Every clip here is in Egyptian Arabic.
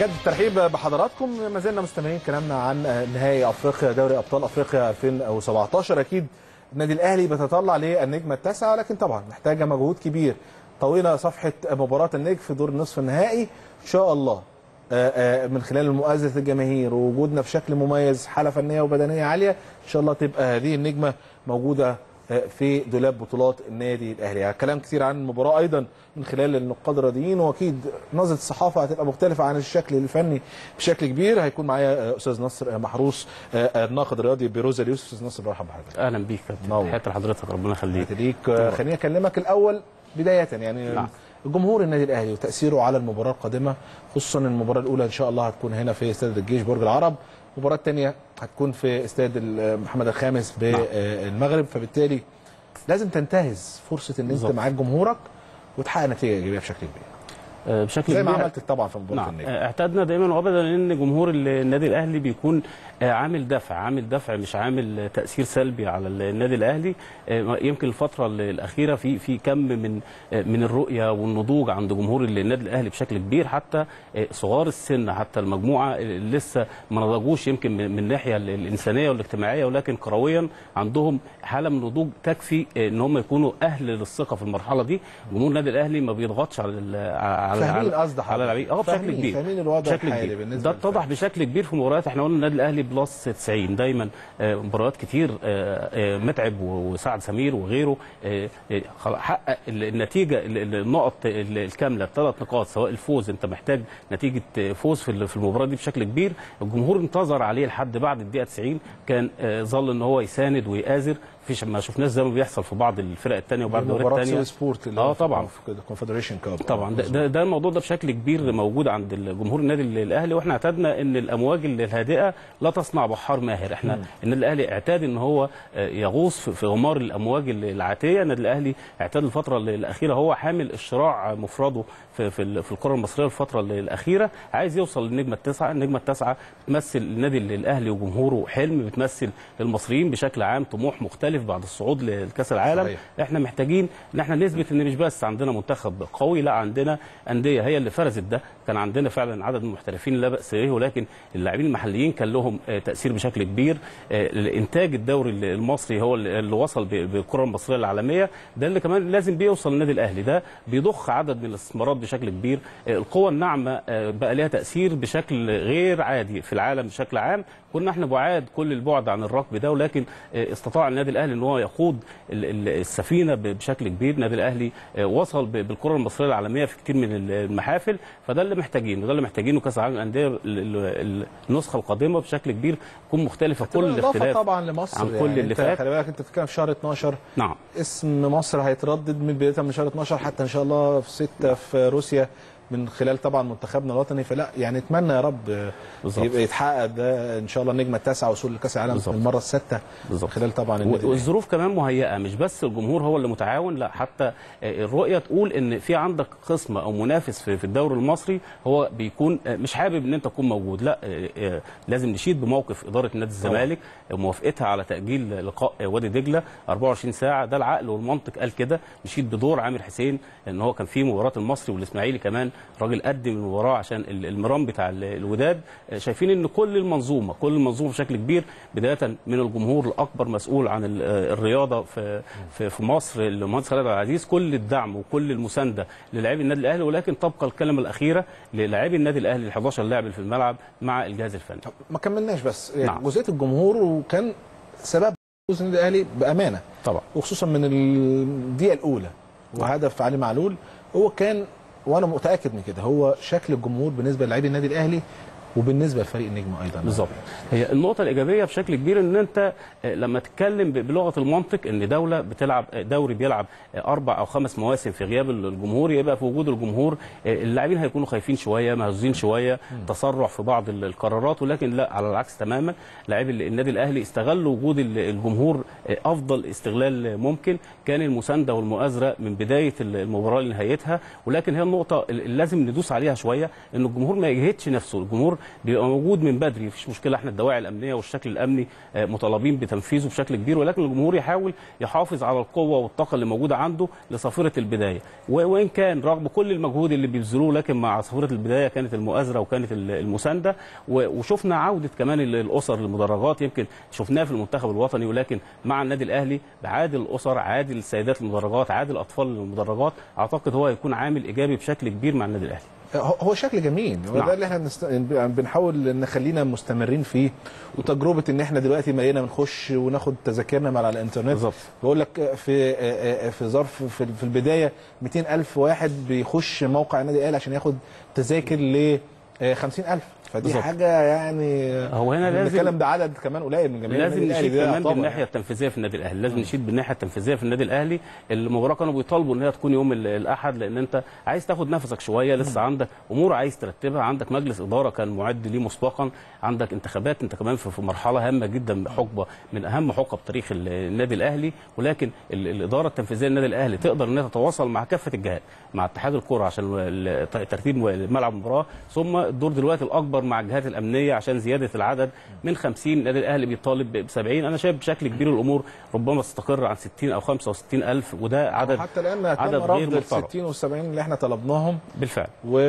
بجد الترحيب بحضراتكم ما زلنا مستمرين كلامنا عن نهائي افريقيا دوري ابطال افريقيا 2017 اكيد النادي الاهلي بيتطلع للنجمه التاسعه لكن طبعا محتاجه مجهود كبير طويله صفحه مباراه النجم في دور النصف النهائي ان شاء الله من خلال مؤازره الجماهير ووجودنا بشكل مميز حاله فنيه وبدنيه عاليه ان شاء الله تبقى هذه النجمه موجوده في دولاب بطولات النادي الاهلي كلام كتير عن المباراه ايضا من خلال النقاد الرياضيين واكيد نظره الصحافه هتبقى مختلفه عن الشكل الفني بشكل كبير هيكون معايا استاذ نصر محروس الناقد الرياضي بروزا اليوسف استاذ نصر مرحبا بحضرتك اهلا بيك تحياتي لحضرتك ربنا يخليك ليك خليني اكلمك الاول بدايه يعني نعم. جمهور النادي الاهلي وتاثيره على المباراه القادمه خصوصا المباراه الاولى ان شاء الله هتكون هنا في استاد الجيش برج العرب المباراه الثانيه هتكون في استاد محمد الخامس بالمغرب فبالتالي لازم تنتهز فرصه ان انت معاك جمهورك وتحقق نتيجه ايجابيه بشكل كبير بشكل زي ما عملت طبعا في مباراه نعم. النجم اعتدنا دايما وابدا ان جمهور النادي الاهلي بيكون عامل دفع عامل دفع مش عامل تاثير سلبي على النادي الاهلي يمكن الفتره الاخيره في في كم من من الرؤيه والنضوج عند جمهور النادي الاهلي بشكل كبير حتى صغار السن حتى المجموعه لسه ما نضجوش يمكن من الناحيه الانسانيه والاجتماعيه ولكن كرويا عندهم حاله من النضوج تكفي ان هم يكونوا اهل للثقه في المرحله دي جمهور النادي الاهلي ما بيضغطش على على فاهمين قصد على اللعيبه اه بشكل كبير فاهمين الوضع بشكل الحالي كبير بالنسبه ده اتضح بشكل كبير في مباريات احنا قلنا النادي الاهلي بلس 90 دايما مباريات كتير متعب وسعد سمير وغيره حقق النتيجه النقط الكامله الثلاث نقاط سواء الفوز انت محتاج نتيجه فوز في المباراه دي بشكل كبير الجمهور انتظر عليه لحد بعد الدقيقه 90 كان ظل ان هو يساند ويآزر مفيش ما شفناش زي ما بيحصل في بعض الفرق الثانيه وبعض الدوريات الثانيه سبورت اللي اه طبعا في الكونفدريشن كاب طبعا ده, ده, ده الموضوع ده بشكل كبير موجود عند جمهور النادي الاهلي واحنا اعتدنا ان الامواج الهادئه لا تصنع بحار ماهر احنا النادي الاهلي اعتاد ان هو يغوص في غمار الامواج العاتيه النادي الاهلي اعتاد الفتره الاخيره هو حامل الشراع مفرده في في, في الكره المصريه الفتره الاخيره عايز يوصل للنجمه التاسعه النجمه التاسعه بتمثل النادي الاهلي وجمهوره حلم بتمثل للمصريين بشكل عام طموح مختلف بعد الصعود لكاس العالم صحيح. احنا محتاجين ان احنا نثبت ان مش بس عندنا منتخب قوي لا عندنا انديه هي اللي فرزت ده كان عندنا فعلا عدد من المحترفين لا باس به ولكن اللاعبين المحليين كان لهم تاثير بشكل كبير الانتاج الدوري المصري هو اللي وصل بالكره المصريه العالميه ده اللي كمان لازم بيوصل النادي الاهلي ده بيضخ عدد من الاستثمارات بشكل كبير القوى الناعمه بقى لها تاثير بشكل غير عادي في العالم بشكل عام كنا احنا بعاد كل البعد عن الركب ده ولكن استطاع النادي الاهلي ان هو يقود السفينه بشكل كبير النادي الاهلي وصل بالكره المصريه العالميه في كتير من المحافل فده اللي محتاجينه ده اللي محتاجينه كاس العالم للانديه النسخه القادمه بشكل كبير تكون مختلفه كل الاختلاف طبعا لمصر عن يعني كل اللي فات خلي بالك انت بتتكلم في شهر 12 نعم اسم مصر هيتردد من بدايه من شهر 12 حتى ان شاء الله في 6 في روسيا من خلال طبعا منتخبنا الوطني فلا يعني اتمنى يا رب بالزبط. يبقى يتحقق ده ان شاء الله النجمه التاسعه وصول لكاس العالم بالزبط. المره السادسه خلال طبعا النادي والظروف كمان مهيئه مش بس الجمهور هو اللي متعاون لا حتى الرؤيه تقول ان في عندك خصم او منافس في الدوري المصري هو بيكون مش حابب ان انت تكون موجود لا لازم نشيد بموقف اداره نادي الزمالك موافقتها على تاجيل لقاء وادي دجله 24 ساعه ده العقل والمنطق قال كده نشيد بدور عامر حسين ان هو كان في مباراه المصري والاسماعيلي كمان راجل قدم المباراه عشان المرام بتاع الوداد شايفين ان كل المنظومه كل المنظومه بشكل كبير بدايه من الجمهور الاكبر مسؤول عن الرياضه في في, في مصر المهندس خالد عبد العزيز كل الدعم وكل المسانده للاعبي النادي الاهلي ولكن تبقى الكلمه الاخيره للاعبي النادي الاهلي ال 11 لاعب في الملعب مع الجهاز الفني ما كملناش بس يعني نعم. جزئيه الجمهور وكان سبب فوز النادي الاهلي بامانه طبعا وخصوصا من الدقيقه الاولى وهدف علي معلول هو كان وانا متاكد من كده هو شكل الجمهور بالنسبه للاعبي النادي الاهلي وبالنسبه لفريق النجم ايضا بالظبط هي النقطه الايجابيه بشكل كبير ان انت لما تتكلم بلغه المنطق ان دوله بتلعب دوري بيلعب اربع او خمس مواسم في غياب الجمهور يبقى في وجود الجمهور اللاعبين هيكونوا خايفين شويه مهزوزين شويه تسرع في بعض القرارات ولكن لا على العكس تماما لاعبي النادي الاهلي استغلوا وجود الجمهور افضل استغلال ممكن كان المسانده والمؤازره من بدايه المباراه لنهايتها ولكن هي النقطه اللي لازم ندوس عليها شويه ان الجمهور ما يجهدش نفسه الجمهور بيبقى موجود من بدري مفيش مشكله احنا الدواعي الامنيه والشكل الامني آه، مطالبين بتنفيذه بشكل كبير ولكن الجمهور يحاول يحافظ على القوه والطاقه اللي موجوده عنده لصافره البدايه و- وان كان رغم كل المجهود اللي بيبذلوه لكن مع صافره البدايه كانت المؤازره وكانت ال- المسانده و- وشفنا عوده كمان ال- الاسر للمدرجات يمكن شفناها في المنتخب الوطني ولكن مع النادي الاهلي بعاد الاسر عاد السيدات المدرجات عاد الاطفال للمدرجات اعتقد هو هيكون عامل ايجابي بشكل كبير مع النادي الاهلي هو هو شكل جميل هو نعم. ده اللي احنا بنست... بنحاول نخلينا مستمرين فيه وتجربه ان احنا دلوقتي بقينا بنخش وناخد تذاكرنا من على الانترنت بالظبط. بقول لك في في ظرف في في البدايه 200 الف واحد بيخش موقع النادي الاهلي عشان ياخد تذاكر ل 50000 فدي بالظبط. حاجه يعني هو هنا لازم- بنتكلم ده عدد كمان قليل من جماهير لازم النادي الأهلي، نشيد ده كمان طبعاً. بالناحيه التنفيذيه في النادي الاهلي لازم نشيد بالناحيه التنفيذيه في النادي الاهلي المباراه كانوا بيطالبوا ان هي تكون يوم ال- الاحد لان انت عايز تاخد نفسك شويه لسه عندك امور عايز ترتبها عندك مجلس اداره كان معد ليه مسبقا عندك انتخابات انت كمان في في مرحله هامه جدا حقبه من اهم حقب تاريخ ال- النادي الاهلي ولكن ال- الاداره التنفيذيه للنادي الاهلي تقدر انها تتواصل مع كافه الجهات مع اتحاد الكره عشان ال- ترتيب ملعب المباراه ثم الدور دلوقتي الاكبر مع الجهات الامنيه عشان زياده العدد من 50 النادي الاهلي بيطالب ب 70 انا شايف بشكل كبير الامور ربما تستقر عن 60 او 65 الف وده عدد حتى الان عدد تم غير رفض ال محترم 60 وال 70 اللي احنا طلبناهم بالفعل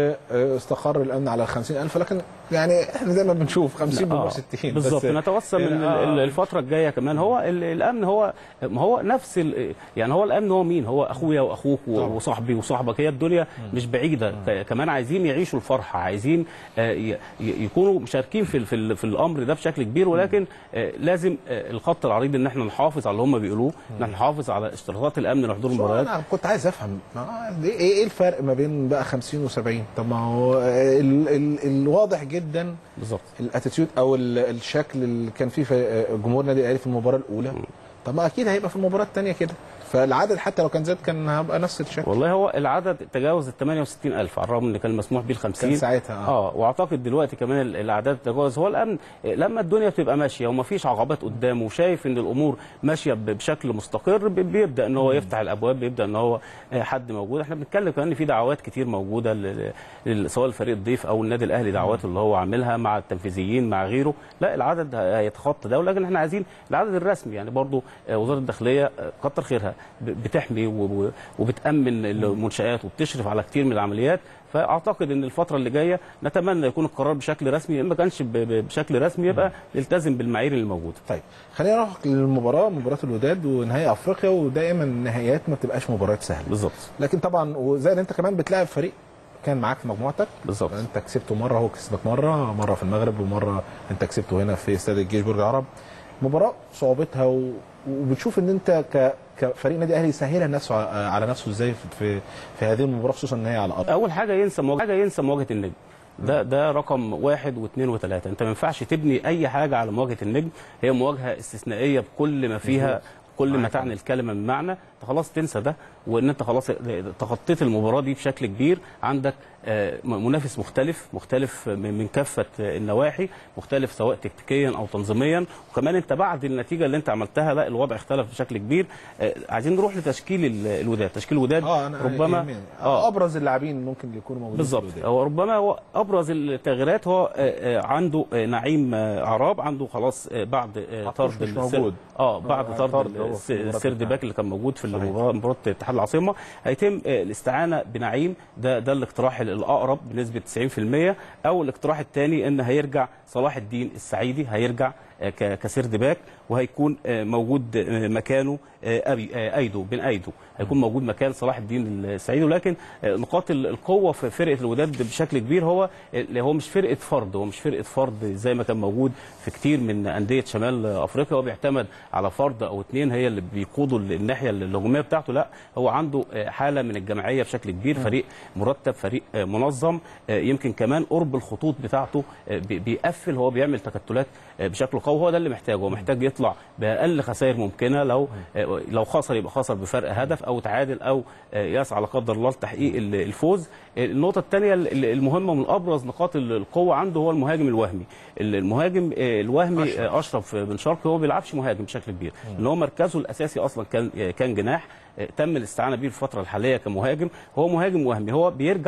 واستقر الامن على 50000 لكن يعني احنا زي ما بنشوف 50 بنروح 60 بس بالظبط نتوسم يعني من آه. ال- الفتره الجايه كمان هو ال- الامن هو ما هو نفس ال- يعني هو الامن هو مين هو اخويا واخوك و- طبعا. وصاحبي وصاحبك هي الدنيا مش بعيده ك- كمان عايزين يعيشوا الفرحه عايزين آه، ي- ي- يكونوا مشاركين في ال- في ال- في الامر ده بشكل كبير ولكن آه، لازم آه، الخط العريض ان احنا نحافظ على اللي هم بيقولوه ان احنا نحافظ على اشتراطات الامن لحضور شو المباريات انا كنت عايز افهم ما- ايه ايه الفرق ما بين بقى 50 و70 طب ما هو ال ال الواضح جدا بالظبط الاتيتيود او ال- الشكل اللي كان فيه في جمهور النادي الاهلي في المباراه الاولى طب ما اكيد هيبقى في المباراه الثانيه كده فالعدد حتى لو كان زاد كان هيبقى نفس الشكل والله هو العدد تجاوز ال 68000 على الرغم ان كان مسموح بيه ال 50 كان ساعتها اه اه واعتقد دلوقتي كمان ال- الاعداد تجاوز هو الامن لما الدنيا بتبقى ماشيه ومفيش عقبات قدامه وشايف ان الامور ماشيه ب- بشكل مستقر ب- بيبدا ان هو يفتح الابواب بيبدا ان هو آه، حد موجود احنا بنتكلم كمان ان في دعوات كتير موجوده ل- ل- سواء الفريق الضيف او النادي الاهلي دعواته اللي هو عاملها مع التنفيذيين مع غيره لا العدد ه- هيتخطى ده ولكن احنا عايزين العدد الرسمي يعني برضو آه، وزاره الداخليه آه، كتر خيرها ب- بتحمي و- و- وبتامن المنشات وبتشرف على كتير من العمليات فاعتقد ان الفتره اللي جايه نتمنى يكون القرار بشكل رسمي ان ما كانش ب- ب- بشكل رسمي يبقى نلتزم بالمعايير اللي موجوده طيب خلينا نروح للمباراه مباراه الوداد ونهائي افريقيا ودائما النهائيات ما بتبقاش مباريات سهله بالظبط لكن طبعا وزائد انت كمان بتلاعب فريق كان معاك في مجموعتك بالظبط انت كسبته مره هو كسبك مره مره في المغرب ومره انت كسبته هنا في استاد الجيش برج العرب مباراه صعوبتها و... وبتشوف ان انت ك... كفريق نادي اهلي يسهلها نفسه ع- على نفسه ازاي في في, في هذه المباراه خصوصا ان هي على الارض اول حاجه ينسى مواجهه حاجه ينسى مواجهه النجم ده ده رقم واحد واثنين وثلاثه انت ما ينفعش تبني اي حاجه على مواجهه النجم هي مواجهه استثنائيه بكل ما فيها كل ما معاك. تعني الكلمه من معنى انت خلاص تنسى ده وان انت خلاص تخطيت المباراه دي بشكل كبير عندك آه، منافس مختلف مختلف من من كافه النواحي مختلف سواء تكتيكيا او تنظيميا وكمان انت بعد النتيجه اللي انت عملتها لا الوضع اختلف بشكل كبير آه، عايزين نروح لتشكيل ال- الوداد تشكيل الوداد اه انا ربما يهمني. اه ابرز اللاعبين ممكن اللي يكونوا موجودين بالظبط في الوداد. هو ربما هو ابرز التغييرات هو آه، آه، عنده آه، نعيم آه، عراب عنده خلاص آه، بعد آه، عطوش طرد مش السر- موجود. اه بعد آه، طرد طرد هو الس- في مباراة السرد الاتحاد. باك اللي كان موجود في صحيح. المباراه مباراه اتحاد العاصمه هيتم آه، الاستعانه بنعيم ده ده الاقتراح الاقرب بنسبه 90% او الاقتراح الثاني ان هيرجع صلاح الدين السعيدي هيرجع آه، ك- كسرد باك وهيكون آه، موجود آه، مكانه آه، أبي آه، ايدو بن ايدو هيكون موجود مكان صلاح الدين السعيدي ولكن آه، نقاط ال- القوه في فرقه الوداد بشكل كبير هو اللي هو مش فرقه فرد هو مش فرقه فرد زي ما كان موجود في كتير من انديه شمال افريقيا هو بيعتمد على فرد او اثنين هي اللي بيقودوا الناحيه الهجوميه بتاعته لا هو عنده آه، حاله من الجماعيه بشكل كبير فريق مرتب فريق آه، منظم آه، يمكن كمان قرب الخطوط بتاعته آه، بي- بيقفل هو بيعمل تكتلات آه، بشكل قوي هو ده اللي محتاجه هو محتاج يطلع باقل خسائر ممكنه لو آه، لو خسر يبقى خسر بفرق هدف او تعادل او آه، يسعى لا قدر الله لتحقيق ال- الفوز آه، النقطه الثانيه المهمه من ابرز نقاط ال- القوه عنده هو المهاجم الوهمي ال- المهاجم آه، الوهمي آه، اشرف بن شرقي هو ما بيلعبش مهاجم بشكل كبير ان هو مركزه الاساسي اصلا كان آه، كان جناح آه، تم الاستعانه بيه الفتره الحاليه كمهاجم هو مهاجم وهمي هو بيرجع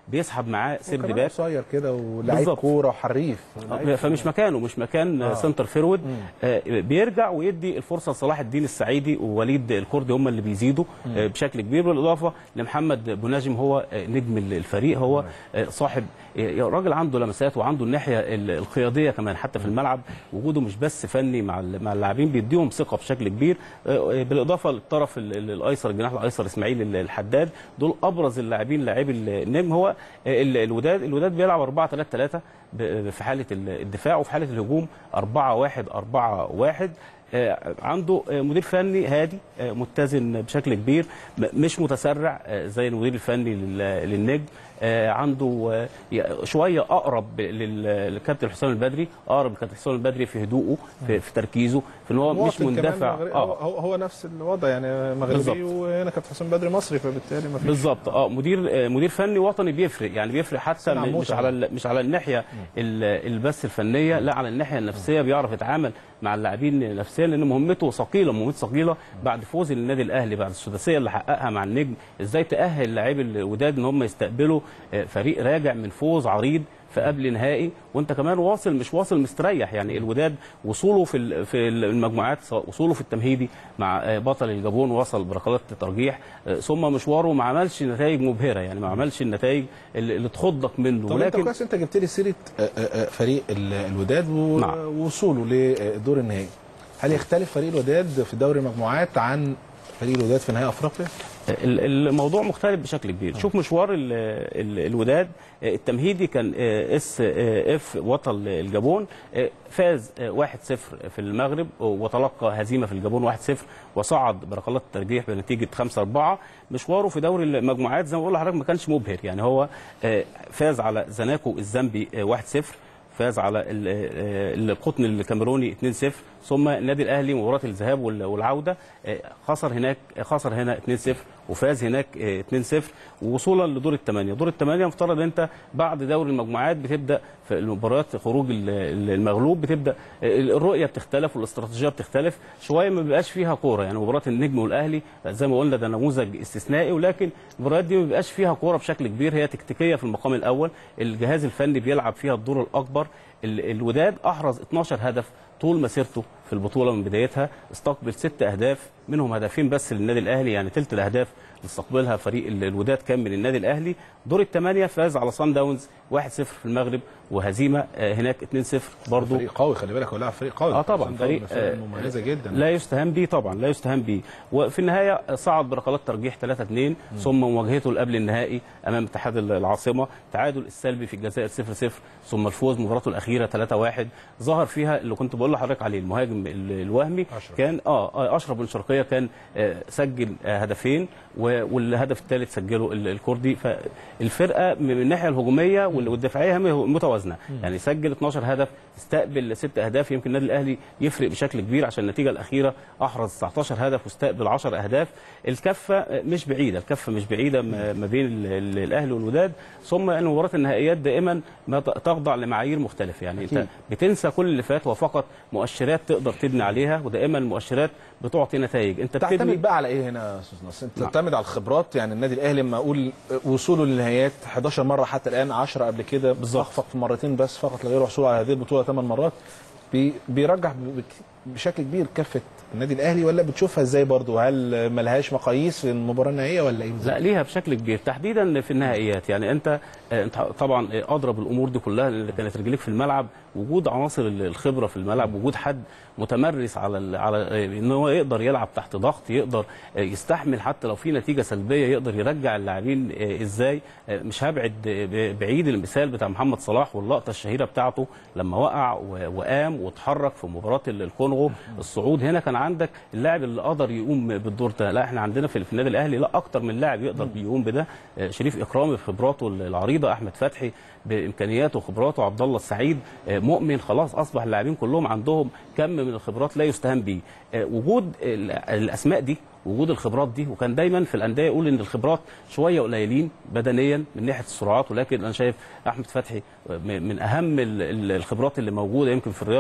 بيسحب معاه سيرد وكمان باك قصير كده ولاعيب بالظبط. كوره وحريف آه، فمش مكانه مش مكان آه. آه. سنتر فيرود آه بيرجع ويدي الفرصه لصلاح الدين السعيدي ووليد الكردي هم اللي بيزيدوا آه بشكل كبير بالاضافه لمحمد بناجم هو آه نجم الفريق هو آه صاحب آه راجل عنده لمسات وعنده الناحيه ال- القياديه كمان حتى في الملعب وجوده مش بس فني مع ال- مع اللاعبين بيديهم ثقه بشكل كبير آه بالاضافه للطرف ال- ال- الايسر الجناح الايسر اسماعيل ال- الحداد دول ابرز اللاعبين لاعبي النجم هو آه، ال- الوداد الوداد بيلعب 4 3 3 ب- في حاله ال- الدفاع وفي حاله الهجوم 4 1 4 1 آه، عنده آه، مدير فني هادي آه، متزن بشكل كبير م- مش متسرع آه، زي المدير الفني لل- للنجم آه، عنده آه، ي- شويه اقرب لل- للكابتن حسام البدري اقرب للكابتن حسام البدري في هدوءه في, في تركيزه في ان هو مش مواطن كمان مندفع مغربي. اه هو هو نفس الوضع يعني مغربي بالظبط. وهنا كابتن حسام بدري مصري فبالتالي ما فيش بالظبط اه مدير آه، مدير فني وطني بيفرق يعني بيفرق حتى سنة م- مش عموسة. على ال- مش على الناحيه ال- البس الفنيه لا على الناحيه النفسيه بيعرف يتعامل مع اللاعبين نفسيا لان مهمته ثقيله مهمته ثقيله بعد فوز النادي الاهلي بعد السداسيه اللي حققها مع النجم ازاي تاهل لاعبي الوداد ان هم يستقبلوا آه، فريق راجع من فوز عريض في قبل نهائي وانت كمان واصل مش واصل مستريح يعني الوداد وصوله في ال- في المجموعات سواء وصوله في التمهيدي مع آه، بطل الجابون وصل بركلات ترجيح آه، ثم مشواره ما عملش نتائج مبهره يعني ما عملش النتائج اللي اللي تخضك منه طب انت ولكن كويس انت جبت لي سيره آه، آه، آه، فريق ال- الوداد و- نعم. ووصوله لدور النهائي هل يختلف فريق الوداد في دوري المجموعات عن فريق الوداد في نهائي افريقيا؟ ال- الموضوع مختلف بشكل كبير شوف مشوار ال ال الوداد آه، التمهيدي كان آه، اس آه، اف بطل الجابون آه، فاز آه، 1-0 في المغرب وتلقى هزيمه في الجابون 1-0 وصعد بركلات الترجيح بنتيجه 5-4 مشواره في دوري المجموعات زي ما بقول لحضرتك ما كانش مبهر يعني هو آه، فاز على زناكو الزامبي آه، 1-0 فاز على ال- آه، القطن الكاميروني 2-0 ثم النادي الاهلي مباراه الذهاب وال- والعوده آه، خسر هناك خسر هنا 2-0 وفاز هناك آه، 2-0 ووصولا لدور الثمانيه، دور الثمانيه مفترض ان انت بعد دوري المجموعات بتبدا في المباريات خروج ال- ال- المغلوب بتبدا آه، الرؤيه بتختلف والاستراتيجيه بتختلف شويه ما بيبقاش فيها كوره يعني مباراه النجم والاهلي زي ما قلنا ده نموذج استثنائي ولكن المباريات دي ما بيبقاش فيها كوره بشكل كبير هي تكتيكيه في المقام الاول الجهاز الفني بيلعب فيها الدور الاكبر ال- الوداد احرز 12 هدف طول مسيرته في البطوله من بدايتها استقبل ست اهداف منهم هدفين بس للنادي الاهلي يعني ثلث الاهداف اللي استقبلها فريق ال- الوداد كان من النادي الاهلي دور الثمانيه فاز على صن داونز 1-0 في المغرب وهزيمه آه، هناك 2-0 برضه فريق قوي خلي بالك هو لاعب فريق قوي اه طبعا فريق فريق آه، مميزه جدا لا يستهان به طبعا لا يستهان به وفي النهايه صعد بركلات ترجيح 3 2 ثم مواجهته قبل النهائي امام اتحاد العاصمه تعادل السلبي في الجزائر 0 0 ثم الفوز مباراته الاخيره 3 1 ظهر فيها اللي كنت بقول لحضرتك عليه المهاجم ال- الوهمي أشرف. كان اه آه، اشرف بن شرقيه كان آه، سجل آه، هدفين و- والهدف الثالث سجله ال- الكردي فالفرقه من الناحيه الهجوميه وال- والدفاعيه هم متوازنه يعني سجل 12 هدف استقبل ست اهداف يمكن النادي الاهلي يفرق بشكل كبير عشان النتيجه الاخيره احرز 19 هدف واستقبل 10 اهداف الكفه مش بعيده الكفه مش بعيده ما ما بين ال- ال- الاهلي والوداد ثم ان مباراه النهائيات دائما ما ت- تخضع لمعايير مختلفه يعني انت أكيد. بتنسى كل اللي فات وفقط مؤشرات تقدر تبني عليها ودائما المؤشرات بتعطي نتائج انت بتبني تعتمد بقى على ايه هنا يا استاذ ناصر؟ انت نعم. تعتمد على الخبرات يعني النادي الاهلي لما اقول وصوله للنهايات 11 مره حتى الان 10 قبل كده بالظبط. اخفق في مرتين بس فقط لا غير حصوله على هذه البطوله 8 مرات بي بيرجح ب- بشكل كبير كفه النادي الاهلي ولا بتشوفها ازاي برضه هل ملهاش مقاييس في المباراه النهائيه ولا ايه؟ لا ليها بشكل كبير تحديدا في النهائيات يعني انت آه، انت طبعا آه، اضرب الامور دي كلها اللي كانت رجليك في الملعب وجود عناصر ال- الخبره في الملعب وجود حد متمرس على ال- على آه، ان هو يقدر يلعب تحت ضغط يقدر آه، يستحمل حتى لو في نتيجه سلبيه يقدر يرجع اللاعبين آه، ازاي آه، مش هبعد آه، ب- بعيد المثال بتاع محمد صلاح واللقطه الشهيره بتاعته لما وقع و- وقام واتحرك في مباراه ال- الكونغو الصعود هنا كان عندك اللاعب اللي قدر يقوم بالدور ده لا احنا عندنا في في النادي الاهلي لا اكتر من لاعب يقدر يقوم بده آه، شريف اكرامي بخبراته العريضه احمد فتحي بامكانياته وخبراته عبد الله السعيد آه، مؤمن خلاص اصبح اللاعبين كلهم عندهم كم من الخبرات لا يستهان به آه، وجود ال- الاسماء دي وجود الخبرات دي وكان دايما في الانديه يقول ان الخبرات شويه قليلين بدنيا من ناحيه السرعات ولكن انا شايف احمد فتحي من من اهم ال- ال- الخبرات اللي موجوده يمكن في الرياضه في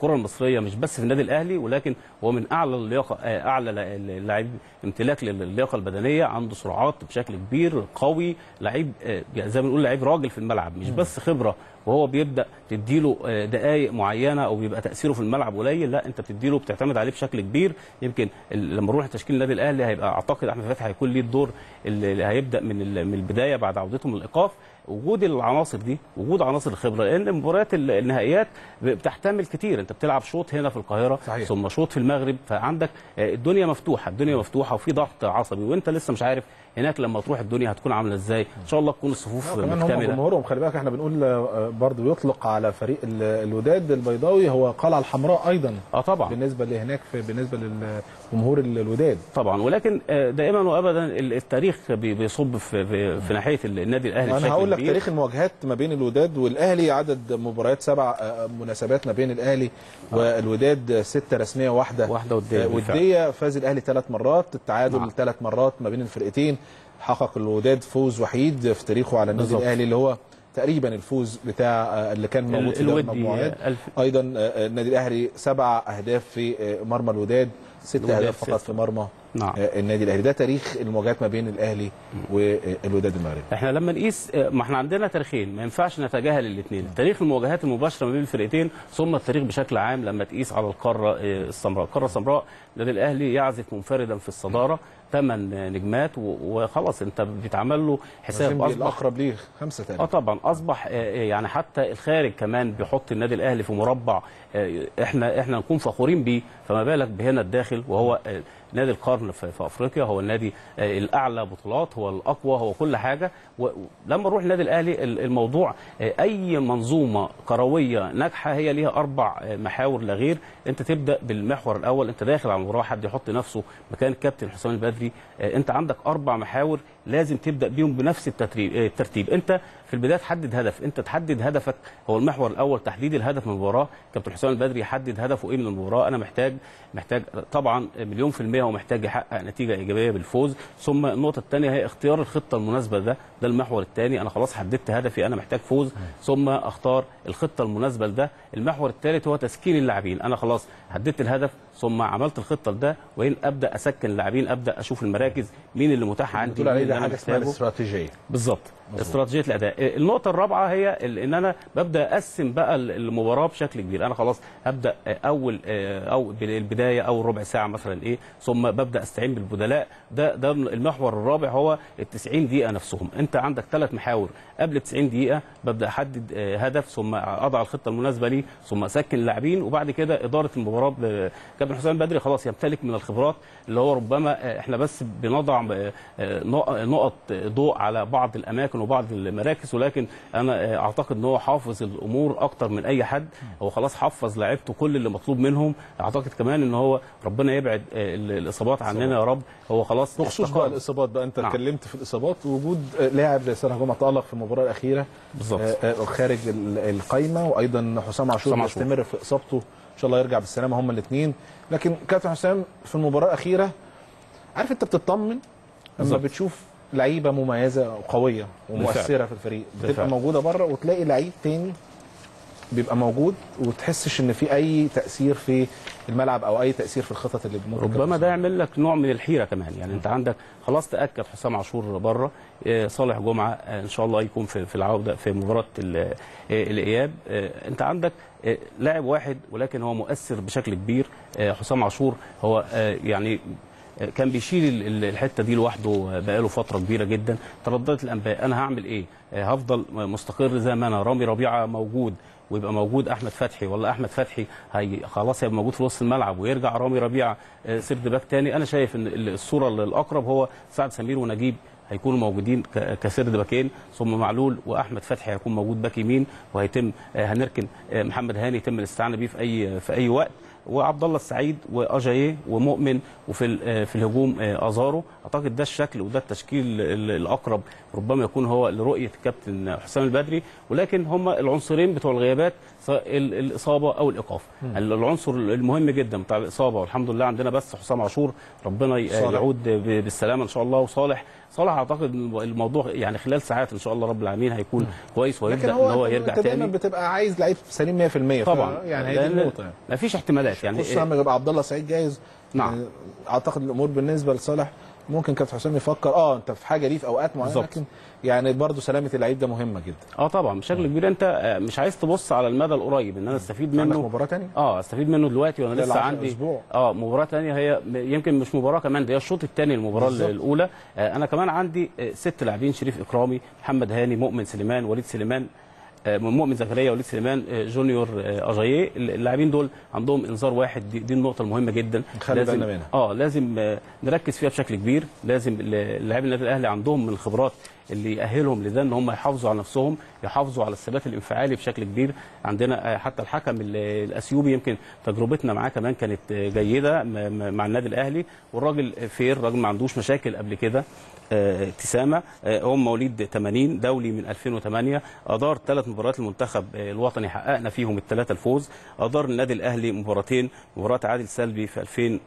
الكره المصريه مش بس في النادي الاهلي ولكن هو من اعلى اللياقه آه، اعلى اللاعب امتلاك للياقه البدنيه عنده سرعات بشكل كبير قوي لعيب آه، يعني زي ما بنقول لعيب راجل في الملعب مش بس خبره وهو بيبدا تديله آه، دقائق معينه او بيبقى تاثيره في الملعب قليل لا انت بتديله بتعتمد عليه بشكل كبير يمكن ال- لما نروح لتشكيل النادي الاهلي هيبقى اعتقد احمد فتحي هيكون ليه الدور اللي اللي هيبدا من ال- من البدايه بعد عودته من الايقاف وجود العناصر دي وجود عناصر الخبره لان مباريات ال- النهائيات بتحتمل كتير انت بتلعب شوط هنا في القاهره صحيح. ثم شوط في المغرب فعندك آه، الدنيا مفتوحه الدنيا مفتوحه وفي ضغط عصبي وانت لسه مش عارف هناك لما تروح الدنيا هتكون عامله ازاي ان شاء الله تكون الصفوف كمان هم مكتمله جمهورهم خلي بالك احنا بنقول آه، برضو يطلق على فريق ال- الوداد البيضاوي هو قلعه الحمراء ايضا اه طبعا بالنسبه لهناك في بالنسبه للجمهور ال- الوداد طبعا ولكن آه، دائما وابدا ال- التاريخ بي- بيصب في في, في ناحيه النادي الاهلي انا بشكل هقول لك كبير. تاريخ المواجهات ما بين الوداد والاهلي عدد مباريات سبع آه، مناسبات ما بين الاهلي والوداد ستة رسميه واحده واحدة ودية آه، بالفعل. وديه فاز الاهلي ثلاث مرات التعادل نعم. ثلاث مرات ما بين الفرقتين حقق الوداد فوز وحيد في تاريخه على النادي بالظبط. الاهلي اللي هو تقريبا الفوز بتاع آه، اللي كان موجود ال- في دوري الودي المجموعات ألف ايضا آه، النادي الاهلي سبع اهداف في آه، مرمى الوداد ست الوداد اهداف فقط ستة. في مرمى نعم آه، النادي الاهلي ده تاريخ المواجهات ما بين الاهلي والوداد المغربي احنا لما نقيس آه، ما احنا عندنا تاريخين ما ينفعش نتجاهل الاثنين تاريخ المواجهات المباشره ما بين الفرقتين ثم التاريخ بشكل عام لما تقيس على القاره آه، السمراء القاره السمراء النادي الاهلي يعزف منفردا في الصداره ثمان نجمات و- وخلاص انت بيتعمل له حساب مازيمبي اصبح الاقرب ليه خمسه اه تقريبا طبعا اصبح آه، يعني حتى الخارج كمان بيحط النادي الاهلي في مربع آه، احنا احنا نكون فخورين بيه فما بالك بهنا الداخل وهو آه، نادي القرن في في افريقيا هو النادي آه، الاعلى بطولات هو الاقوى هو كل حاجه ولما نروح النادي الاهلي ال- الموضوع آه، اي منظومه كرويه ناجحه هي ليها اربع آه، محاور لا غير انت تبدا بالمحور الاول انت داخل على المباراه حد يحط نفسه مكان الكابتن حسام البدري آه، انت عندك اربع محاور لازم تبدا بيهم بنفس الترتيب آه، الترتيب انت في البدايه تحدد هدف انت تحدد هدفك هو المحور الاول تحديد الهدف من المباراه كابتن حسام البدري يحدد هدفه ايه من المباراه انا محتاج محتاج طبعا مليون في الميه هو محتاج يحقق نتيجه ايجابيه بالفوز ثم النقطه الثانيه هي اختيار الخطه المناسبه ده ده المحور الثاني انا خلاص حددت هدفي انا محتاج فوز ثم اختار الخطه المناسبه لده المحور الثالث هو تسكين اللاعبين انا خلاص حددت الهدف ثم عملت الخطه لده وين ابدا اسكن اللاعبين ابدا اشوف المراكز مين اللي متاح عندي بتقول عليه مين ده اللي أنا حاجه اسمها محتاجه. الاستراتيجيه بالظبط استراتيجيه الاداء النقطه الرابعه هي ال- ان انا ببدا اقسم بقى ال- المباراه بشكل كبير انا خلاص هبدا اول او البدايه اول ربع ساعه مثلا ايه ثم ببدا استعين بالبدلاء ده ده المحور الرابع هو ال 90 دقيقه نفسهم انت عندك ثلاث محاور قبل 90 دقيقه ببدا احدد آه، هدف ثم اضع الخطه المناسبه ليه ثم اسكن اللاعبين وبعد كده اداره المباراه ب- كابتن حسام بدري خلاص يمتلك من الخبرات اللي هو ربما آه، احنا بس بنضع آه، آه، نق- نقط ضوء على بعض الاماكن وبعض المراكز ولكن انا آه، اعتقد ان هو حافظ الامور اكتر من اي حد هو خلاص حفظ لعيبته كل اللي مطلوب منهم اعتقد كمان ان هو ربنا يبعد آه، ال- الاصابات عننا يا رب هو خلاص بخصوص استقر. بقى الاصابات بقى انت نعم. اتكلمت في الاصابات وجود آه، لاعب زي سارة جمعه تالق في المباراه الاخيره بالظبط آه، آه، خارج ال- القايمه وايضا حسام عاشور حسام عاشور. بيستمر في اصابته ان شاء الله يرجع بالسلامه هما الاثنين لكن كابتن حسام في المباراه الاخيره عارف انت بتطمن لما بالظبط. بتشوف لعيبه مميزه وقويه ومؤثره في الفريق بتبقى بالفعل. موجوده بره وتلاقي لعيب تاني بيبقى موجود وتحسش ان في اي تاثير في الملعب او اي تاثير في الخطط اللي ممكن ربما كابتن ده يعمل لك نوع من الحيره كمان يعني انت عندك خلاص تاكد حسام عاشور بره آه، صالح جمعه آه، ان شاء الله يكون في في العوده في مباراه ال- آه، الاياب آه، انت عندك آه، لاعب واحد ولكن هو مؤثر بشكل كبير آه، حسام عاشور هو آه، يعني آه، كان بيشيل ال- ال- الحته دي لوحده آه، بقاله فتره كبيره جدا ترددت الانباء انا هعمل ايه آه، هفضل مستقر زي ما انا رامي ربيعه موجود ويبقى موجود احمد فتحي ولا احمد فتحي هي خلاص هيبقى موجود في وسط الملعب ويرجع رامي ربيعه آه، سيرد باك تاني انا شايف ان ال- الصوره الاقرب هو سعد سمير ونجيب هيكونوا موجودين ك- كسرد باكين ثم معلول واحمد فتحي هيكون موجود باك يمين وهيتم آه، هنركن آه، محمد هاني يتم الاستعانه بيه في اي في اي وقت وعبد الله السعيد واجاييه ومؤمن وفي ال- آه، في الهجوم آه، ازارو اعتقد ده الشكل وده التشكيل ال- الاقرب ربما يكون هو لرؤيه الكابتن حسام البدري ولكن هم العنصرين بتوع الغيابات سواء ال- الاصابه او الايقاف العنصر المهم جدا بتاع الاصابه والحمد لله عندنا بس حسام عاشور ربنا ي- صالح. يعود ب- بالسلامه ان شاء الله وصالح صالح اعتقد إن الموضوع يعني خلال ساعات ان شاء الله رب العالمين هيكون كويس لكن ويبدا ان هو, هو يرجع انت دايما تاني بتبقى عايز لعيب سليم 100% طبعا يعني هي دي لأن النقطه يعني ما فيش احتمالات يعني خصوصا لما يبقى عبد الله سعيد جاهز نعم. يعني اعتقد الامور بالنسبه لصالح ممكن كابتن حسام يفكر اه انت في حاجه ليه في اوقات معينه بالظبط. لكن يعني برضه سلامه اللعيب ده مهمه جدا اه طبعا بشكل كبير انت آه، مش عايز تبص على المدى القريب ان انا استفيد عندك منه مباراه ثانيه اه استفيد منه دلوقتي وانا ده لسه العشر عندي أسبوع. اه مباراه ثانيه هي م- يمكن مش مباراه كمان ده هي الشوط الثاني المباراه بالظبط. الاولى آه انا كمان عندي آه ست لاعبين شريف اكرامي محمد هاني مؤمن سليمان وليد سليمان آه، مؤمن زكريا وليد سليمان آه، جونيور آه، اجاييه اللاعبين دول عندهم انذار واحد دي, دي النقطه المهمه جدا نخلي لازم بالنا منها. اه لازم آه، نركز فيها بشكل كبير لازم ال- لاعبي النادي الاهلي عندهم من الخبرات اللي يأهلهم لده ان هم يحافظوا على نفسهم يحافظوا على الثبات الانفعالي بشكل كبير عندنا آه، حتى الحكم ال- الاثيوبي يمكن تجربتنا معاه كمان كانت آه، جيده م- م- مع النادي الاهلي والراجل فير راجل ما عندوش مشاكل قبل كده آه، ابتسامه آه، هو مواليد 80 دولي من 2008 ادار ثلاث مباريات المنتخب آه، الوطني حققنا فيهم الثلاثه الفوز ادار النادي الاهلي مباراتين مباراه تعادل سلبي في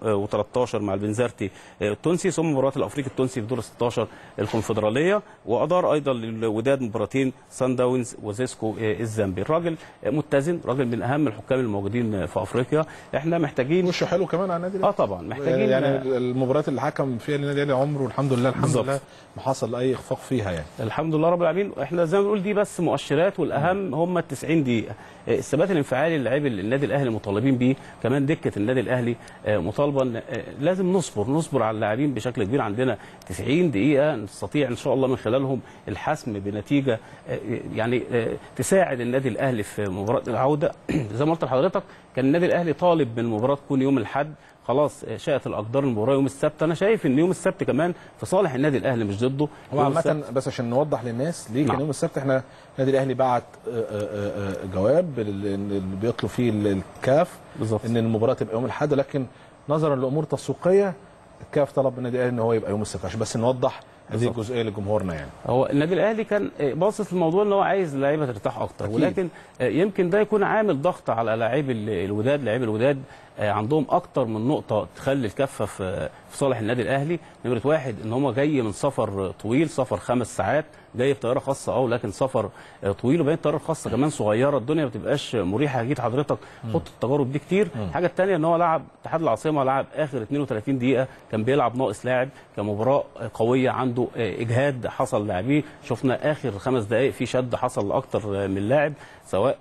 2013 مع البنزرتي آه، التونسي ثم مباراه الافريقي التونسي في دور 16 الكونفدراليه وادار ايضا للوداد مباراتين سان داونز وزيسكو آه، الزامبي الراجل آه، متزن راجل من اهم الحكام الموجودين آه، في افريقيا احنا محتاجين وشه حلو كمان على النادي اه طبعا محتاجين يعني آه، المباريات اللي حكم فيها النادي الاهلي عمره الحمد لله الحمد بالظبط. لله ما حصل اي اخفاق فيها يعني الحمد لله رب العالمين احنا زي ما بنقول دي بس مؤشرات والاهم هم ال 90 دقيقه آه، الثبات الانفعالي اللي لعيب النادي الاهلي مطالبين بيه كمان دكه النادي الاهلي آه، مطالبه إن، آه، لازم نصبر نصبر على اللاعبين بشكل كبير عندنا 90 دقيقه نستطيع ان شاء الله من خلالهم الحسم بنتيجه آه، يعني آه، تساعد النادي الاهلي في مباراه العوده زي ما قلت لحضرتك كان النادي الاهلي طالب من المباراه تكون يوم الاحد خلاص آه، شاءت الاقدار المباراه يوم السبت انا شايف ان يوم السبت كمان في صالح النادي الاهلي مش ضده هو يوم السبت- عامة بس عشان نوضح للناس ليه كان نعم. يوم السبت احنا النادي الاهلي بعت آه، آه، آه، جواب اللي اللي بيطلب فيه الكاف بالظبط ان المباراه تبقى يوم الاحد لكن نظرا لامور تسويقيه الكاف طلب من النادي الاهلي ان هو يبقى يوم السبت عشان بس نوضح هذه بالظبط. الجزئيه لجمهورنا يعني هو النادي الاهلي كان باصص للموضوع ان هو عايز اللعيبه ترتاح اكتر أكيد. ولكن يمكن ده يكون عامل ضغط على لاعبي ال- الوداد لاعبي الوداد عندهم اكتر من نقطه تخلي الكفه في في صالح النادي الاهلي نمره واحد ان هم جاي من سفر طويل سفر خمس ساعات جاي بطياره خاصه اه لكن سفر طويل وبين الطياره الخاصه كمان صغيره الدنيا ما بتبقاش مريحه اكيد حضرتك خط التجارب دي كتير الحاجه الثانيه ان هو لعب اتحاد العاصمه لعب اخر 32 دقيقه كان بيلعب ناقص لاعب كمباراه قويه عنده اجهاد حصل لاعبيه شفنا اخر خمس دقائق في شد حصل لاكتر من لاعب سواء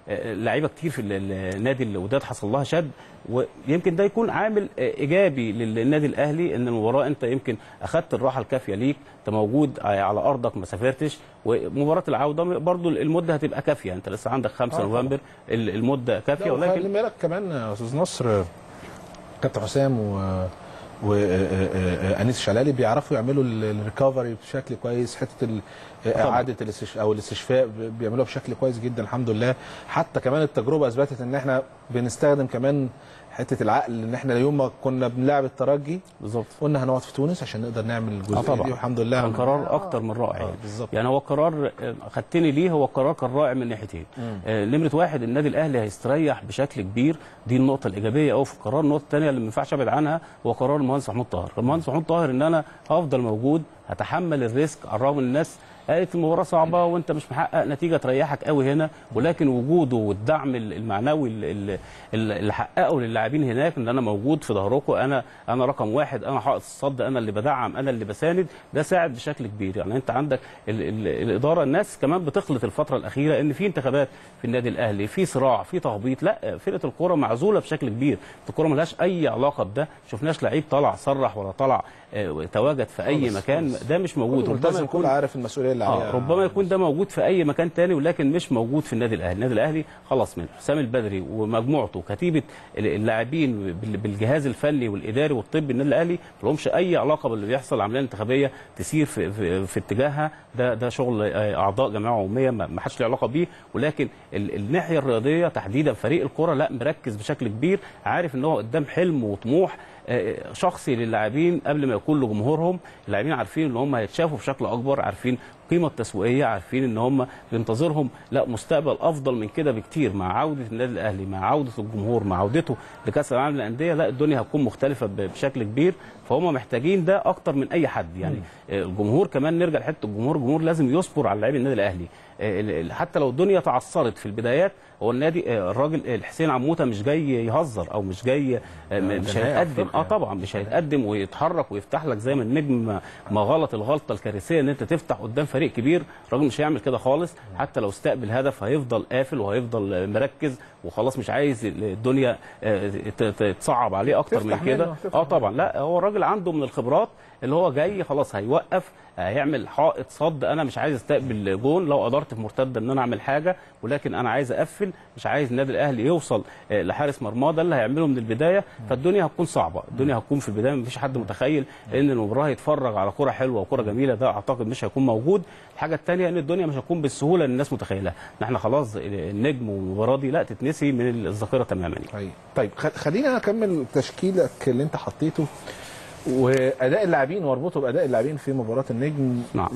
لعيبه كتير في النادي الوداد حصل لها شد ويمكن ده يكون عامل ايجابي للنادي الاهلي ان المباراه انت يمكن اخذت الراحه الكافيه ليك انت موجود على ارضك ما سافرتش ومباراه العوده برضو المده هتبقى كافيه انت لسه عندك 5 آه نوفمبر المده كافيه ولكن ولكن خلي بالك كمان يا استاذ نصر كابتن حسام و وانيس شلالي بيعرفوا يعملوا الريكفري بشكل كويس حته ال- اعاده الاستش... او الاستشفاء بيعملوها بشكل كويس جدا الحمد لله حتى كمان التجربه اثبتت ان احنا بنستخدم كمان حته العقل ان احنا يوم ما كنا بنلعب الترجي بالظبط قلنا هنقعد في تونس عشان نقدر نعمل اه الجزئيه طبعا دي والحمد لله كان عملنا- قرار اكتر من رائع آه، يعني. بالظبط يعني هو قرار آه، خدتني ليه هو قرار كان رائع من ناحيتين آه، نمره واحد النادي الاهلي هيستريح بشكل كبير دي النقطه الايجابيه قوي في القرار النقطه الثانيه اللي ما ينفعش ابعد عنها هو قرار المهندس محمود طاهر المهندس محمود طاهر ان انا هفضل موجود هتحمل الريسك على الرغم ان الناس قالت المباراه صعبه وانت مش محقق نتيجه تريحك قوي هنا ولكن وجوده والدعم المعنوي اللي, اللي حققه للاعبين هناك ان انا موجود في ظهركم انا انا رقم واحد انا حائط الصد انا اللي بدعم انا اللي بساند ده ساعد بشكل كبير يعني انت عندك ال ال الاداره الناس كمان بتخلط الفتره الاخيره ان في انتخابات في النادي الاهلي في صراع في تهبيط لا فرقه الكوره معزوله بشكل كبير الكوره ملهاش اي علاقه بده شفناش لعيب طلع صرح ولا طلع اه تواجد في اي خالص، مكان خالص. ده مش موجود كل ملتزم كل عارف المسؤوليه اللي عليه آه ربما يكون ده موجود في اي مكان تاني ولكن مش موجود في النادي الاهلي النادي الاهلي خلاص من حسام البدري ومجموعته كتيبه اللاعبين بالجهاز الفني والاداري والطبي النادي الاهلي ما لهمش اي علاقه باللي بيحصل العمليه الانتخابيه تسير في, في, في اتجاهها ده ده شغل اعضاء جمعيه عموميه ما حدش له علاقه بيه ولكن ال الناحيه الرياضيه تحديدا فريق الكره لا مركز بشكل كبير عارف ان هو قدام حلم وطموح شخصي للاعبين قبل ما يكون لجمهورهم اللاعبين عارفين ان هم هيتشافوا بشكل اكبر عارفين القيمه التسويقيه عارفين ان هم بينتظرهم لا مستقبل افضل من كده بكتير مع عوده النادي الاهلي مع عوده الجمهور مع عودته لكاس العالم للانديه لا الدنيا هتكون مختلفه ب- بشكل كبير فهم محتاجين ده اكتر من اي حد يعني آه، الجمهور كمان نرجع لحته الجمهور الجمهور لازم يصبر على لاعبي النادي الاهلي آه، ال- ال- حتى لو الدنيا تعثرت في البدايات هو النادي آه، الراجل آه، الحسين عموته مش جاي يهزر او مش جاي آه، م- مش ده نهائي هيتقدم أفريقيا. اه طبعا مش هيتقدم ويتحرك ويفتح لك زي ما النجم ما- ما غلط الغلطه الكارثيه ان انت تفتح قدام فريق كبير الراجل مش هيعمل كده خالص حتى لو استقبل هدف هيفضل قافل وهيفضل آه، مركز وخلاص مش عايز الدنيا آه، ت- ت- تصعب عليه اكتر من تفتح كده منه، تفتح اه طبعا لا هو الراجل عنده من الخبرات اللي هو جاي خلاص هيوقف هيعمل حائط صد انا مش عايز استقبل جون لو قدرت في مرتده ان انا اعمل حاجه ولكن انا عايز اقفل مش عايز النادي الاهلي يوصل آه، لحارس مرماه ده اللي هيعمله من البدايه فالدنيا هتكون صعبه الدنيا هتكون في البدايه مفيش حد متخيل ان المباراه يتفرج على كره حلوه وكره جميله ده اعتقد مش هيكون موجود الحاجه الثانيه ان الدنيا مش هتكون بالسهوله اللي الناس متخيلها ان احنا خلاص النجم والمباراه دي لا تتنسي من الذاكره تماما يعني. طيب طيب خ- خلينا اكمل تشكيلك اللي انت حطيته واداء اللاعبين واربطه باداء اللاعبين في مباراه النجم نعم.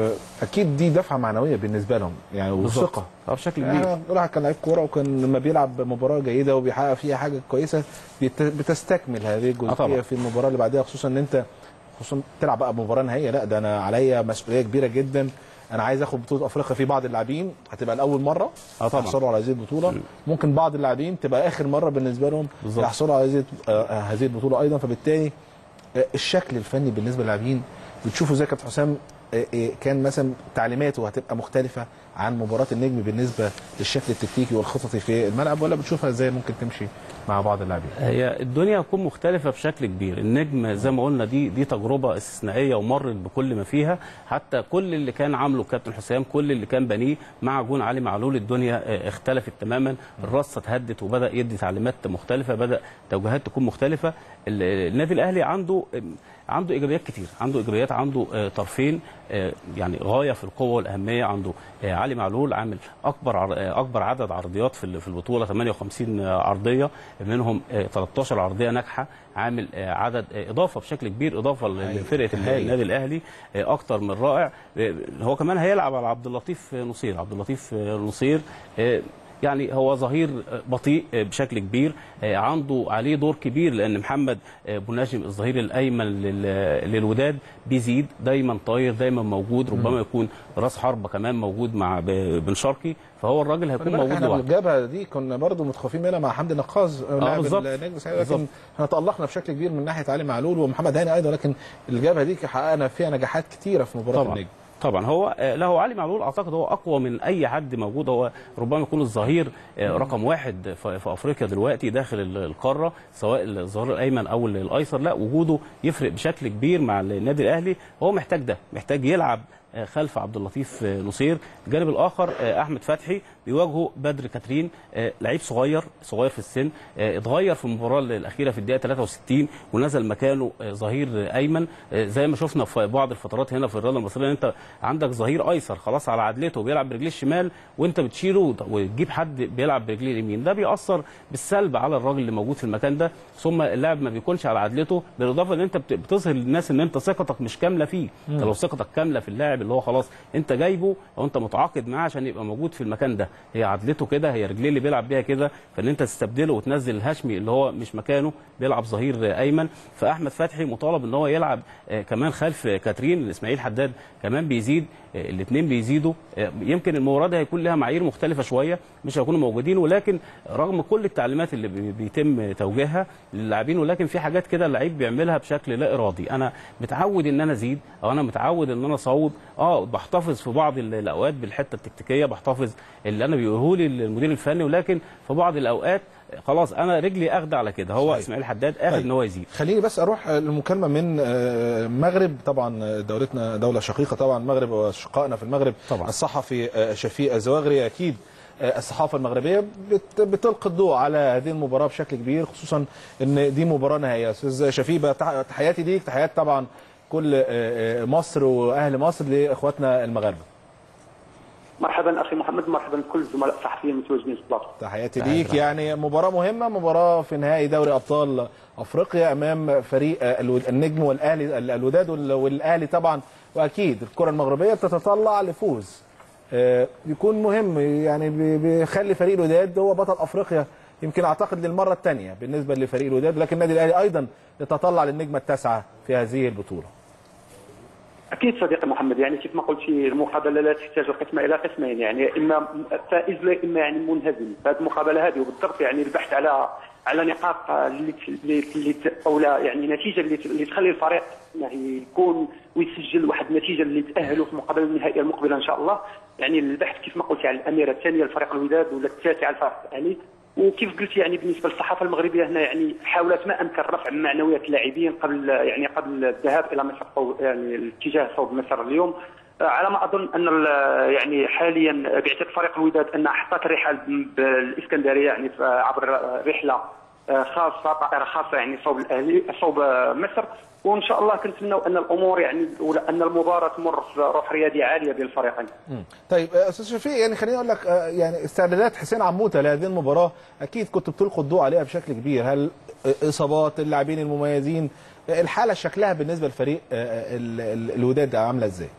واكيد دي دفعه معنويه بالنسبه لهم يعني وثقه اه بشكل كبير يعني الواحد كان لعيب كوره وكان لما بيلعب مباراه جيده وبيحقق فيها حاجه كويسه بيت- بتستكمل هذه طبعا. الجزئيه في المباراه اللي بعدها خصوصا ان انت خصوصا تلعب بقى مباراه نهائيه لا ده انا عليا مسؤوليه كبيره جدا انا عايز اخد بطوله افريقيا في بعض اللاعبين هتبقى لاول مره اه طبعا. يحصلوا على هذه البطوله ممكن بعض اللاعبين تبقى اخر مره بالنسبه لهم بالظبط. يحصلوا على هذه آه، هذه البطوله ايضا فبالتالي آه، الشكل الفني بالنسبه للاعبين بتشوفوا زي كابتن حسام آه، آه، كان مثلا تعليماته هتبقى مختلفه عن مباراه النجم بالنسبه للشكل التكتيكي والخططي في الملعب ولا بتشوفها ازاي ممكن تمشي مع بعض اللاعبين هي الدنيا هتكون مختلفة بشكل كبير، النجم زي ما قلنا دي دي تجربة استثنائية ومرت بكل ما فيها، حتى كل اللي كان عامله كابتن حسام، كل اللي كان بنيه مع جون علي معلول الدنيا آه، اختلفت تماما، الرصة اتهدت وبدأ يدي تعليمات مختلفة، بدأ توجيهات تكون مختلفة، ال- النادي الأهلي عنده عنده ايجابيات كتير عنده ايجابيات عنده آه، طرفين آه، يعني غايه في القوه والاهميه عنده آه، علي معلول عامل اكبر عر- آه، اكبر عدد عرضيات في ال- في البطوله 58 عرضيه منهم آه، 13 عرضيه ناجحه عامل آه، عدد آه، اضافه بشكل كبير اضافه لفرقه هايل. النادي الاهلي آه، اكتر من رائع آه، هو كمان هيلعب على عبد اللطيف نصير عبد اللطيف نصير آه، يعني هو ظهير بطيء بشكل كبير عنده عليه دور كبير لان محمد بناجم الظهير الايمن لل- للوداد بيزيد دايما طاير دايما موجود ربما يكون راس حربه كمان موجود مع ب- بن شرقي فهو الراجل هيكون موجود احنا لوحده الجبهه دي كنا برضو متخوفين منها مع حمدي نقاز لاعب بالظبط. النجم سعيد بالظبط. لكن احنا تالقنا بشكل كبير من ناحيه علي معلول ومحمد هاني ايضا لكن الجبهه دي حققنا فيها نجاحات كتيره في مباراه طبعا النجم طبعا هو آه، له علي معلول اعتقد هو اقوى من اي حد موجود هو ربما يكون الظهير آه، رقم واحد في في افريقيا دلوقتي داخل ال- القاره سواء الظهير الايمن او الايسر لا وجوده يفرق بشكل كبير مع النادي الاهلي هو محتاج ده محتاج يلعب آه، خلف عبد اللطيف آه، نصير الجانب الاخر آه، احمد فتحي بيواجهه بدر كاترين آه، لعيب صغير صغير في السن آه، اتغير في المباراه الاخيره في الدقيقه 63 ونزل مكانه آه، ظهير آه، ايمن آه، زي ما شفنا في بعض الفترات هنا في الرياضه المصريه ان انت عندك ظهير ايسر خلاص على عدلته وبيلعب برجليه الشمال وانت بتشيله وت- وتجيب حد بيلعب برجليه اليمين ده بيأثر بالسلب على الراجل اللي موجود في المكان ده ثم اللاعب ما بيكونش على عدلته بالاضافه ان انت بت- بتظهر للناس ان انت ثقتك مش كامله فيه انت لو ثقتك كامله في اللاعب اللي هو خلاص انت جايبه او انت متعاقد معاه عشان يبقى موجود في المكان ده هي عدلته كده هي رجليه اللي بيلعب بيها كده فان انت تستبدله وتنزل الهاشمي اللي هو مش مكانه بيلعب ظهير آه، ايمن فاحمد فتحي مطالب ان هو يلعب آه، كمان خلف كاترين اسماعيل حداد كمان بيزيد الاثنين بيزيدوا آه، يمكن المباراه دي هيكون لها معايير مختلفه شويه مش هيكونوا موجودين ولكن رغم كل التعليمات اللي بي- بيتم توجيهها للاعبين ولكن في حاجات كده اللعيب بيعملها بشكل لا ارادي انا متعود ان انا ازيد او انا متعود ان انا اصوب اه بحتفظ في بعض ال- الاوقات بالحته التكتيكيه بحتفظ اللي انا بيقوله لي المدير الفني ولكن في بعض الاوقات خلاص انا رجلي اخده على كده هو صحيح. اسماعيل حداد اخد طيب. ان هو يزيد خليني بس اروح المكالمه من آه، المغرب طبعا دولتنا دوله شقيقه طبعا المغرب واشقائنا في المغرب طبعا. الصحفي آه، شفيق الزواغري اكيد آه، الصحافه المغربيه بت- بتلقي الضوء على هذه المباراه بشكل كبير خصوصا ان دي مباراه نهائيه استاذ شفيق بقى تح- تحياتي ليك تحيات طبعا كل آه، آه، مصر واهل مصر لاخواتنا المغاربه مرحبا اخي محمد مرحبا بكل الزملاء الصحفيين المتواجدين في البلاطو تحياتي ليك يعني مباراة مهمة مباراة في نهائي دوري أبطال أفريقيا أمام فريق الو- النجم والأهلي الوداد وال- والأهلي طبعا وأكيد الكرة المغربية بتتطلع لفوز آه، بيكون مهم يعني بي- بيخلي فريق الوداد هو بطل أفريقيا يمكن أعتقد للمرة الثانية بالنسبة لفريق الوداد لكن النادي الأهلي أيضا يتطلع للنجمة التاسعة في هذه البطولة اكيد صديقي محمد يعني كيف ما قلت المقابله لا تحتاج القسمه الى قسمين يعني اما فائز لا اما يعني منهزم فهذه المقابله هذه وبالضبط يعني البحث على على نقاط اللي اللي اللي او لا يعني نتيجه اللي اللي تخلي الفريق يعني يكون ويسجل واحد النتيجه اللي تاهلوا في المقابله النهائيه المقبله ان شاء الله يعني البحث كيف ما قلت على الاميره الثانيه لفريق الوداد ولا التاسعه لفريق الاهلي وكيف قلت يعني بالنسبه للصحافه المغربيه هنا يعني حاولت ما امكن رفع معنويات اللاعبين قبل يعني قبل الذهاب الى مصر صوب يعني الاتجاه صوب مصر اليوم آه، على ما اظن ان ال- يعني حاليا بعثه فريق الوداد انها حطت الرحال بالاسكندريه يعني ف- عبر رحله آه، خاصه طائره خاصه يعني صوب الاهلي صوب آه، مصر وان شاء الله كنتمنوا ان الامور يعني ولا ان المباراه تمر في روح رياضيه عاليه بين الفريقين. طيب آه، استاذ شفيق يعني خليني اقول لك آه، يعني استعدادات حسين عموته لهذه المباراه اكيد كنت بتلقوا الضوء عليها بشكل كبير هل آه، اصابات اللاعبين المميزين آه، الحاله شكلها بالنسبه لفريق آه، ال- ال- الوداد عامله ازاي؟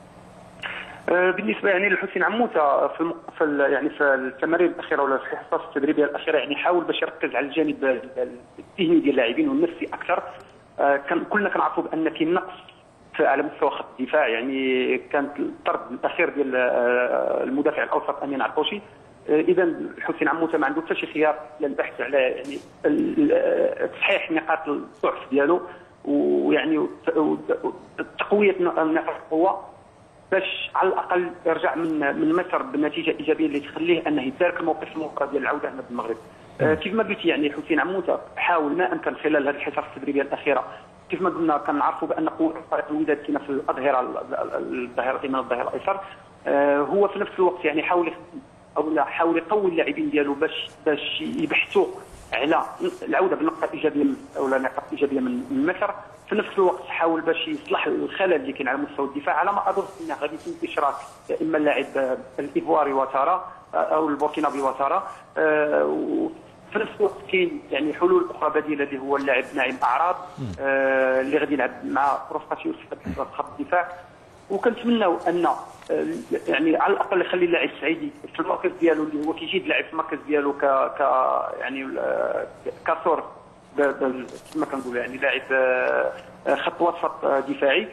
آه، بالنسبه يعني لحسين عموته في الم... في ال... يعني في التمارين الاخيره ولا في الحصص التدريبيه الاخيره يعني حاول باش يركز على الجانب الذهني ديال اللاعبين والنفسي اكثر آه، كان كلنا كنعرفوا بان كاين نقص في على مستوى خط الدفاع يعني كانت الطرد الاخير ديال آه، المدافع الاوسط امين عطوشي اذا حسين عموته ما عنده حتى شي خيار للبحث على يعني ال- ال- تصحيح نقاط الضعف ديالو ويعني وت- وت- تقويه نقاط القوه باش على الاقل يرجع من من مصر بنتيجه ايجابيه اللي تخليه انه يدارك الموقف المباراه ديال العوده هنا بالمغرب. آه كيف ما قلت يعني حسين عموته حاول ما امكن خلال هذه الحصص التدريبيه الاخيره كيف ما قلنا كنعرفوا بان قوه فريق الوداد كاينه في الاظهره الظهير الايمن والظهير الايسر آه هو في نفس الوقت يعني حاول يخ- او لا حاول يقوي اللاعبين ديالو باش باش يبحثوا على العوده بنقطه ايجابيه من او لا نقاط ايجابيه من من مصر في نفس الوقت حاول باش يصلح الخلل اللي كاين على مستوى الدفاع على ما اظن انه غادي يتم اشراك يا اما اللاعب آه، الايفواري واتارا آه، او البوركينابي واتارا آه، وفي نفس الوقت كاين يعني حلول اخرى بديله اللي هو اللاعب ناعم اعراض آه، اللي غادي يلعب مع رفقه يوسف في خط الدفاع وكنتمناو ان آه، يعني على الاقل يخلي اللاعب السعيدي في المركز ديالو اللي هو كيجي يلعب في المركز ديالو ك ك يعني آه، كسور ب- ب- كما كنقول يعني لاعب آه، آه، خط وسط آه، دفاعي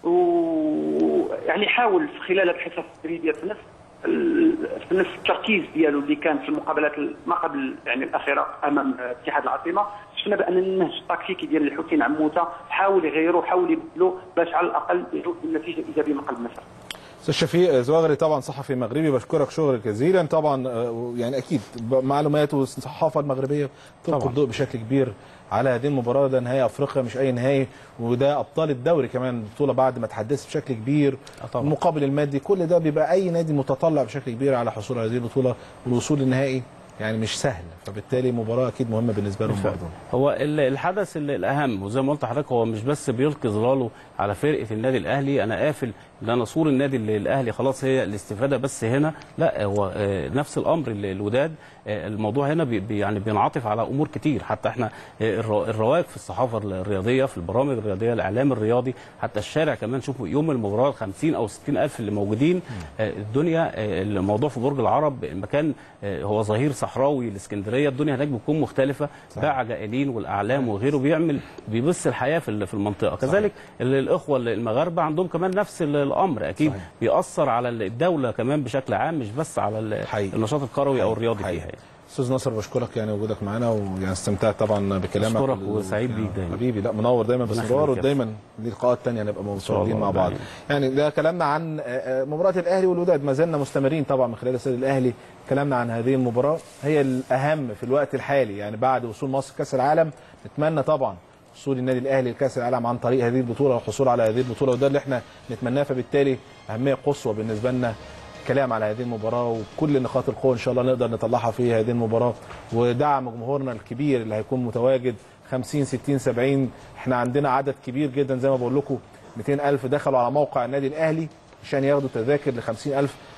ويعني حاول في خلال الحصص التدريبيه في نفس ال- في نفس التركيز ديالو اللي كان في المقابلات ما قبل يعني الاخيره امام آه، اتحاد العاصمه شفنا بان النهج التكتيكي ديال الحسين عموته حاول يغيروا حاول يبدلوا باش على الاقل يعود بالنتيجه الايجابيه من قلب مصر استاذ شفيق زواغري طبعا صحفي مغربي بشكرك شكرا جزيلا طبعا آه، يعني اكيد ب- معلوماته والصحافه المغربيه تلقي طبعاً. الضوء بشكل كبير على هذه المباراه ده نهائي افريقيا مش اي نهائي وده ابطال الدوري كمان البطوله بعد ما تحدثت بشكل كبير آه طبعاً. المقابل المادي كل ده بيبقى اي نادي متطلع بشكل كبير على حصول هذه البطوله والوصول للنهائي يعني مش سهل فبالتالي مباراه اكيد مهمه بالنسبه لهم برضه هو ال- الحدث ال- الاهم وزي ما قلت لحضرتك هو مش بس بيلقي ظلاله على فرقه النادي الاهلي انا قافل ان انا صور النادي ال- الاهلي خلاص هي الاستفاده بس هنا لا هو آه، نفس الامر ال- الوداد آه، الموضوع هنا بي بي- يعني بينعطف على امور كتير حتى احنا آه، الر- الرواج في الصحافه الرياضيه في البرامج الرياضيه الاعلام الرياضي حتى الشارع كمان شوفوا يوم المباراه 50 او 60 الف اللي موجودين آه، الدنيا آه، الموضوع في برج العرب المكان آه، هو ظهير صحراوي الاسكندريه الدنيا هناك بتكون مختلفه باع جائلين والاعلام وغيره بيعمل بيبث الحياه في ال- في المنطقه كذلك ال- الاخوه المغاربه عندهم كمان نفس ال- الامر اكيد صحيح. بيأثر على الدوله كمان بشكل عام مش بس على ال- حقيقي. النشاط الكروي او الرياضي حقيقي. فيها يعني. استاذ ناصر بشكرك يعني وجودك معانا ويعني استمتعت طبعا بكلامك أشكرك وال- وسعيد بيك دايما. حبيبي لا منور دايما باستمرار يخليك يا ودايما لقاءات تانية نبقى متواجدين الله مع بعض دايما. يعني ده كلامنا عن آه، آه، مباراة الاهلي والوداد ما زلنا مستمرين طبعا من خلال استاد الاهلي كلامنا عن هذه المباراة هي الاهم في الوقت الحالي يعني بعد وصول مصر كاس العالم نتمنى طبعا وصول النادي الاهلي لكاس العالم عن طريق هذه البطوله والحصول على هذه البطوله وده اللي احنا نتمناه فبالتالي اهميه قصوى بالنسبه لنا كلام على هذه المباراه وكل نقاط القوه ان شاء الله نقدر نطلعها في هذه المباراه ودعم جمهورنا الكبير اللي هيكون متواجد 50 60 70 احنا عندنا عدد كبير جدا زي ما بقول لكم 200 الف دخلوا على موقع النادي الاهلي عشان ياخدوا تذاكر ل 50 الف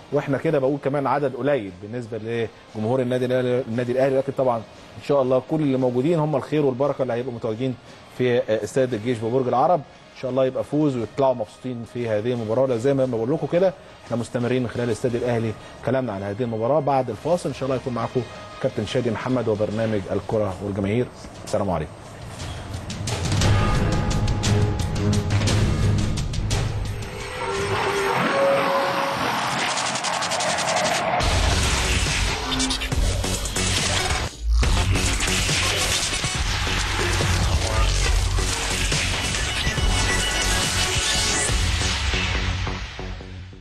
واحنا كده بقول كمان عدد قليل بالنسبه لجمهور النادي الاهلي النادي الاهلي لكن طبعا ان شاء الله كل اللي موجودين هم الخير والبركه اللي هيبقوا متواجدين في استاد الجيش ببرج العرب ان شاء الله يبقى فوز ويطلعوا مبسوطين في هذه المباراه زي ما بقول لكم كده احنا مستمرين من خلال الاستاد الاهلي كلامنا عن هذه المباراه بعد الفاصل ان شاء الله يكون معاكم كابتن شادي محمد وبرنامج الكره والجماهير السلام عليكم